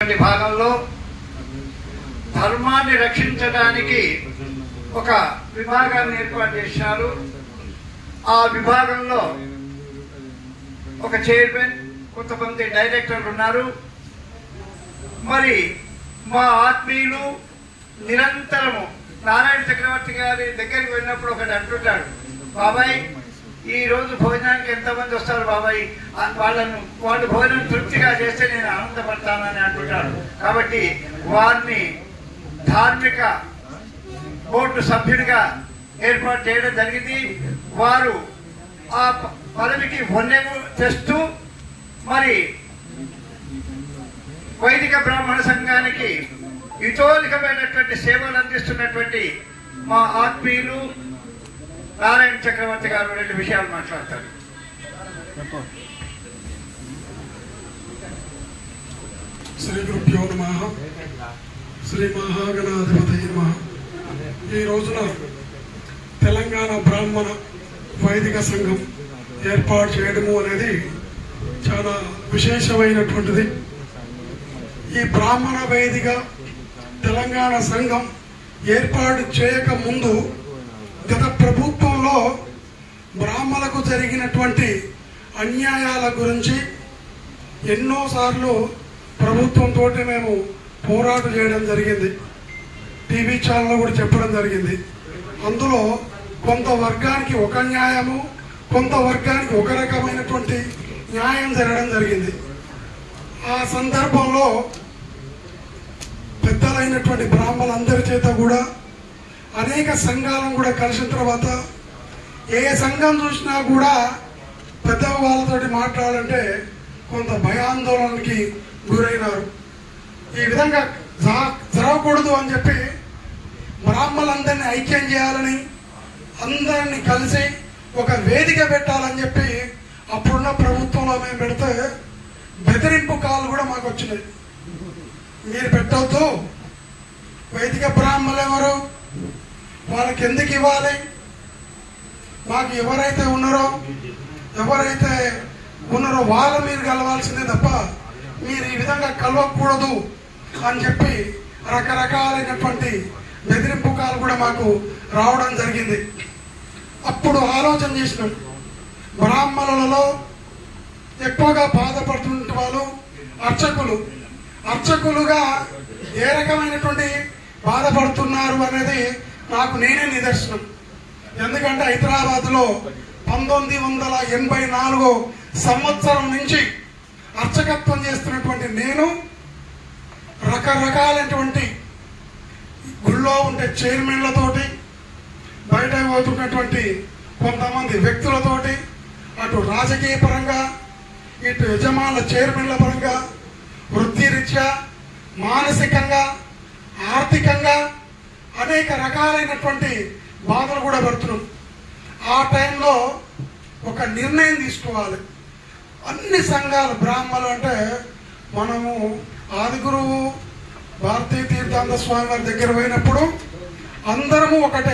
అనేటువంటి భాగంలో ధర్మాన్ని రక్షించడానికి ఒక విభాగాన్ని ఏర్పాటు చేశారు ఆ విభాగంలో ఒక చైర్మన్ కొంతమంది డైరెక్టర్లు ఉన్నారు మరి మా ఆత్మీయులు నిరంతరము నారాయణ చక్రవర్తి గారి దగ్గరికి వెళ్ళినప్పుడు ఒకటి అంటుంటాడు బాబాయ్ ఈ రోజు భోజనానికి ఎంతమంది వస్తారు బాబాయ్ ఆ వాళ్ళను వాళ్ళు భోజనం తృప్తిగా చేస్తే నేను ఆనందపడతానని అంటుంటాడు కాబట్టి వారిని ధార్మిక బోర్డు సభ్యుడిగా ఏర్పాటు చేయడం జరిగింది వారు ఆ ప- పదవికి వన్నెము తెస్తూ మరి వైదిక బ్రాహ్మణ సంఘానికి ఇతోలికమైనటువంటి సేవలు అందిస్తున్నటువంటి మా ఆత్మీయులు నారాయణ చక్రవర్తి గారు రెండు విషయాలు మాట్లాడతారు శ్రీ గురుభ్యో నమ శ్రీ మహాగణాధిపతి నమ ఈ రోజున తెలంగాణ బ్రాహ్మణ వైదిక సంఘం ఏర్పాటు చేయడము అనేది చాలా విశేషమైనటువంటిది ఈ బ్రాహ్మణ వేదిక తెలంగాణ సంఘం ఏర్పాటు చేయక ముందు గత ప్రభుత్వంలో బ్రాహ్మణులకు జరిగినటువంటి అన్యాయాల గురించి ఎన్నోసార్లు ప్రభుత్వంతో మేము పోరాటం చేయడం జరిగింది టీవీ ఛానల్లో కూడా చెప్పడం జరిగింది అందులో కొంత వర్గానికి ఒక న్యాయము కొంత వర్గానికి ఒక రకమైనటువంటి న్యాయం జరగడం జరిగింది ఆ సందర్భంలో పెద్దలైనటువంటి బ్రాహ్మణులందరి చేత కూడా అనేక సంఘాలను కూడా కలిసిన తర్వాత ఏ సంఘం చూసినా కూడా పెద్ద వాళ్ళతోటి మాట్లాడాలంటే కొంత భయాందోళనకి గురైనారు ఈ విధంగా జా- జరగకూడదు అని చెప్పి బ్రాహ్మణులందరినీ ఐక్యం చేయాలని అందరినీ కలిసి ఒక వేదిక పెట్టాలని చెప్పి అప్పుడున్న ప్రభుత్వంలో మేము పెడితే బెదిరింపు కాలు కూడా మాకు వచ్చినాయి మీరు పెట్టవద్దు వైదిక బ్రాహ్మణులు ఎవరు వాళ్ళకి ఎందుకు ఇవ్వాలి మాకు ఎవరైతే ఉన్నారో ఎవరైతే ఉన్నారో వాళ్ళు మీరు కలవాల్సిందే తప్ప మీరు ఈ విధంగా కలవకూడదు అని చెప్పి రకరకాలైనటువంటి బెదిరింపు కాలు కూడా మాకు రావడం జరిగింది అప్పుడు ఆలోచన చేసినాం బ్రాహ్మణులలో ఎక్కువగా బాధపడుతున్న వాళ్ళు అర్చకులు అర్చకులుగా ఏ రకమైనటువంటి బాధపడుతున్నారు అనేది నాకు నేనే నిదర్శనం ఎందుకంటే హైదరాబాద్ లో పంతొమ్మిది వందల ఎనభై నాలుగో సంవత్సరం నుంచి అర్చకత్వం చేస్తున్నటువంటి నేను రకరకాలైనటువంటి గుళ్ళో ఉండే చైర్మన్లతోటి బయట పోతున్నటువంటి కొంతమంది వ్యక్తులతోటి అటు రాజకీయ పరంగా ఇటు యజమానుల చైర్మన్ల పరంగా వృత్తిరీత్యా మానసికంగా ఆర్థికంగా అనేక రకాలైనటువంటి బాధలు కూడా పడుతున్నాం ఆ టైంలో ఒక నిర్ణయం తీసుకోవాలి అన్ని సంఘాలు బ్రాహ్మణులు అంటే మనము ఆదిగురువు భారతీయ తీర్థాంత స్వామి వారి దగ్గర పోయినప్పుడు అందరము ఒకటే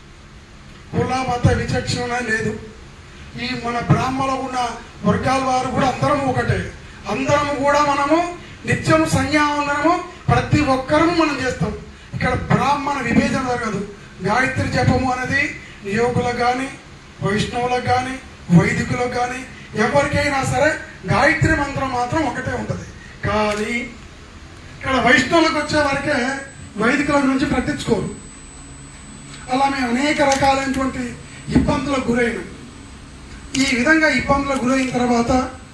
కుల మత విచక్షణ లేదు ఈ మన బ్రాహ్మణులు ఉన్న వర్గాల వారు కూడా అందరం ఒకటే అందరం కూడా మనము నిత్యం సంధ్యావందనము ప్రతి ఒక్కరము మనం చేస్తాం ఇక్కడ బ్రాహ్మణ విభేదన జరగదు గాయత్రి జపము అనేది యోగులకు కానీ వైష్ణవులకు కానీ వైదికులకు కానీ ఎవరికైనా సరే గాయత్రి మంత్రం మాత్రం ఒకటే ఉంటుంది కానీ ఇక్కడ వైష్ణవులకు వచ్చే వరకే వైదికుల గురించి పట్టించుకోరు అలా మేము అనేక రకాలైనటువంటి ఇబ్బందులకు గురైనాం ఈ విధంగా ఇబ్బందులకు గురైన తర్వాత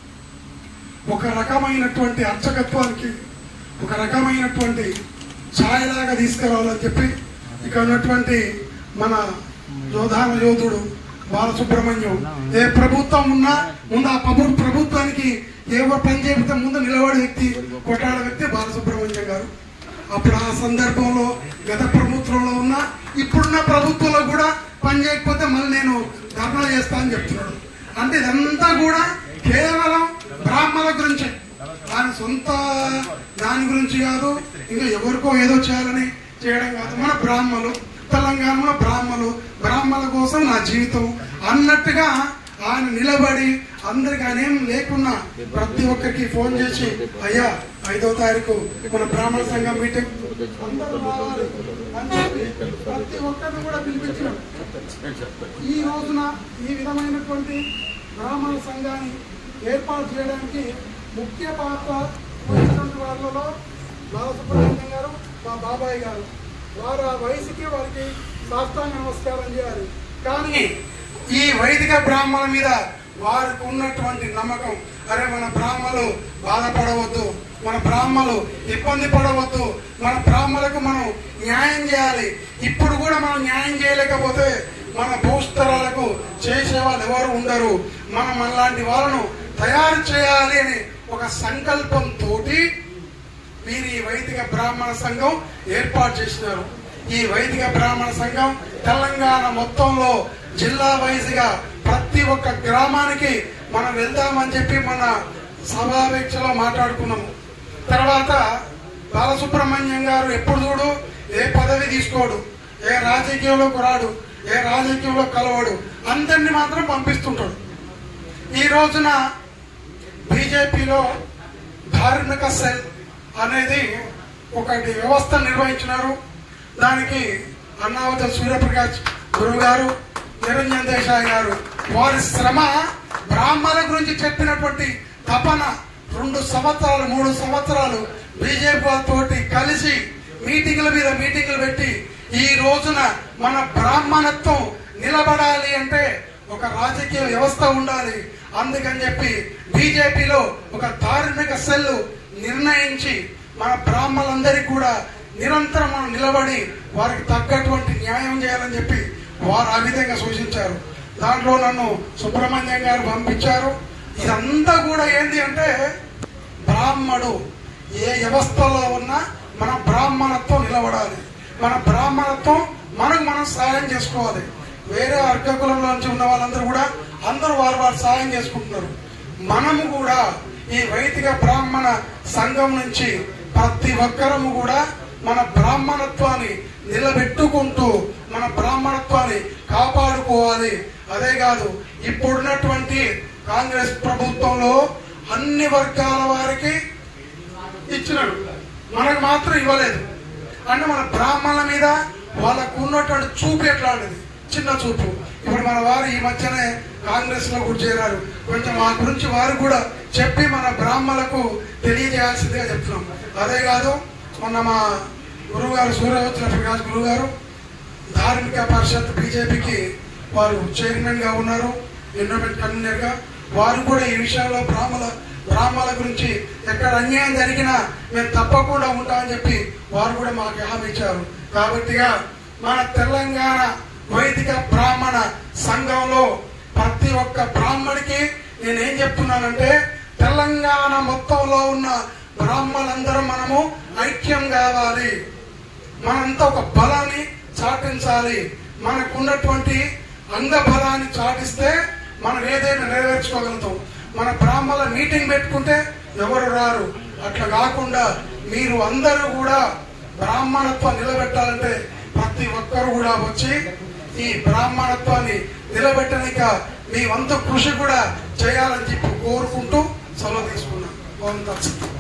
ఒక రకమైనటువంటి అర్చకత్వానికి ఒక రకమైనటువంటి ఛాయలాగా తీసుకురావాలని చెప్పి ఇక్కడ ఉన్నటువంటి మన యోధాన యోధుడు బాలసుబ్రహ్మణ్యం ఏ ప్రభుత్వం ఉన్నా ముందు ఆ ప్రభు ప్రభుత్వానికి ఎవరు పని చేపితే ముందు నిలబడే వ్యక్తి కొట్టాడ వ్యక్తి బాలసుబ్రహ్మణ్యం గారు అప్పుడు ఆ సందర్భంలో గత ప్రభుత్వంలో ఉన్న ఇప్పుడున్న ప్రభుత్వంలో కూడా పని చేయకపోతే మళ్ళీ నేను ధర్నా చేస్తా అని చెప్తున్నాడు అంటే ఇదంతా కూడా కేవలం బ్రాహ్మణుల గురించి ఆయన సొంత దాని గురించి కాదు ఇంకా ఎవరికో ఏదో చేయాలని చేయడం కాదు మన బ్రాహ్మణులు తెలంగాణలో బ్రాహ్మణులు బ్రాహ్మణుల కోసం నా జీవితం అన్నట్టుగా ఆయన నిలబడి అందరికి ఆయన ఏం లేకున్నా ప్రతి ఒక్కరికి ఫోన్ చేసి అయ్యా ఐదో తారీఖు మన బ్రాహ్మణ సంఘం మీటింగ్ అందరూ రావాలి అని చెప్పి ప్రతి ఒక్కరిని కూడా పిలిపించినాం ఈ రోజున ఈ విధమైనటువంటి బ్రాహ్మణ సంఘాన్ని ఏర్పాటు చేయడానికి ముఖ్య పాత్ర వహించినటువంటి వాళ్ళలో బాలసుబ్రహ్మణ్యం గారు మా బాబాయ్ గారు వారు ఆ వయసుకి వారికి సాష్టాంగ నమస్కారం చేయాలి కానీ ఈ వైదిక బ్రాహ్మణ మీద వారికి ఉన్నటువంటి నమ్మకం అరే మన బ్రాహ్మలు బాధపడవద్దు మన బ్రాహ్మలు ఇబ్బంది పడవద్దు మన బ్రాహ్మలకు మనం న్యాయం చేయాలి ఇప్పుడు కూడా మనం న్యాయం చేయలేకపోతే మన భూస్తరాలకు చేసే వాళ్ళు ఎవరు ఉండరు మనం అలాంటి వాళ్ళను తయారు చేయాలి అని ఒక సంకల్పంతో వీరు ఈ వైదిక బ్రాహ్మణ సంఘం ఏర్పాటు చేసినారు ఈ వైదిక బ్రాహ్మణ సంఘం తెలంగాణ మొత్తంలో జిల్లా వైజ్గా ప్రతి ఒక్క గ్రామానికి మనం వెళ్దామని చెప్పి మన సమావేశంలో మాట్లాడుకున్నాము తర్వాత బాలసుబ్రహ్మణ్యం గారు ఎప్పుడు చూడు ఏ పదవి తీసుకోడు ఏ రాజకీయంలోకి రాడు ఏ రాజకీయంలో కలవడు అందరినీ మాత్రం పంపిస్తుంటాడు ఈ రోజున బీజేపీలో ధార్మిక సెల్ అనేది ఒకటి వ్యవస్థ నిర్వహించినారు దానికి అన్నావత సూర్యప్రకాష్ గురువు గారు నిరంజన్ దేశాయ్ గారు వారి శ్రమ బ్రాహ్మణుల గురించి చెప్పినటువంటి తపన రెండు సంవత్సరాలు మూడు సంవత్సరాలు బీజేపీ తోటి కలిసి మీటింగ్ల మీద మీటింగ్లు పెట్టి ఈ రోజున మన బ్రాహ్మణత్వం నిలబడాలి అంటే ఒక రాజకీయ వ్యవస్థ ఉండాలి అందుకని చెప్పి బీజేపీలో ఒక ధార్మిక సెల్ నిర్ణయించి మన బ్రాహ్మణులందరికీ కూడా నిరంతరం మనం నిలబడి వారికి తగ్గటువంటి న్యాయం చేయాలని చెప్పి వారు ఆ విధంగా సూచించారు దాంట్లో నన్ను సుబ్రహ్మణ్యం గారు పంపించారు ఇదంతా కూడా ఏంటి అంటే బ్రాహ్మడు ఏ వ్యవస్థలో ఉన్నా మన బ్రాహ్మణత్వం నిలబడాలి మన బ్రాహ్మణత్వం మనకు మనం సహాయం చేసుకోవాలి వేరే అర్ఘకులంలో నుంచి ఉన్న వాళ్ళందరూ కూడా అందరూ వారు వారు సహాయం చేసుకుంటున్నారు మనము కూడా ఈ వైదిక బ్రాహ్మణ సంఘం నుంచి ప్రతి ఒక్కరము కూడా మన బ్రాహ్మణత్వాన్ని నిలబెట్టుకుంటూ మన బ్రాహ్మణత్వాన్ని కాపాడుకోవాలి అదే కాదు ఇప్పుడున్నటువంటి కాంగ్రెస్ ప్రభుత్వంలో అన్ని వర్గాల వారికి ఇచ్చినాడు మనకు మాత్రం ఇవ్వలేదు అంటే మన బ్రాహ్మణుల మీద వాళ్ళకు ఉన్నటువంటి చూపు ఎట్లాంటిది చిన్న చూపు ఇప్పుడు మన వారు ఈ మధ్యనే కాంగ్రెస్ లో కూడా చేరారు కొంచెం మా గురించి వారు కూడా చెప్పి మన బ్రాహ్మణులకు తెలియజేయాల్సిందిగా చెప్తున్నాం అదే కాదు మొన్న మా గురువు గారు సూర్యవచ్చిన ప్రకాష్ గురువు గారు ధార్మిక పరిషత్ బీజేపీకి వారు చైర్మన్ గా ఉన్నారు ఎన్రోల్మెంట్ కన్వీనర్ గా వారు కూడా ఈ విషయంలో బ్రాహ్మణ బ్రాహ్మణుల గురించి ఎక్కడ అన్యాయం జరిగినా మేము తప్పకుండా ఉంటామని చెప్పి వారు కూడా మాకు హామీ ఇచ్చారు కాబట్టిగా మన తెలంగాణ వైదిక బ్రాహ్మణ సంఘంలో ప్రతి ఒక్క బ్రాహ్మడికి నేనేం చెప్తున్నానంటే తెలంగాణ మొత్తంలో ఉన్న బ్రాహ్మణులందరం మనము ఐక్యం కావాలి మనంతా ఒక బలాన్ని చాటించాలి మనకున్నటువంటి అంగ బలాన్ని చాటిస్తే మనం ఏదైనా నెరవేర్చుకోగలుగుతాం మన బ్రాహ్మణ మీటింగ్ పెట్టుకుంటే ఎవరు రారు అట్లా కాకుండా మీరు అందరూ కూడా బ్రాహ్మణత్వం నిలబెట్టాలంటే ప్రతి ఒక్కరు కూడా వచ్చి ఈ బ్రాహ్మణత్వాన్ని నిలబెట్టనిక మీ వంతు కృషి కూడా చేయాలని చెప్పి కోరుకుంటూ సెలవు తీసుకున్నాం ఓం తత్సత్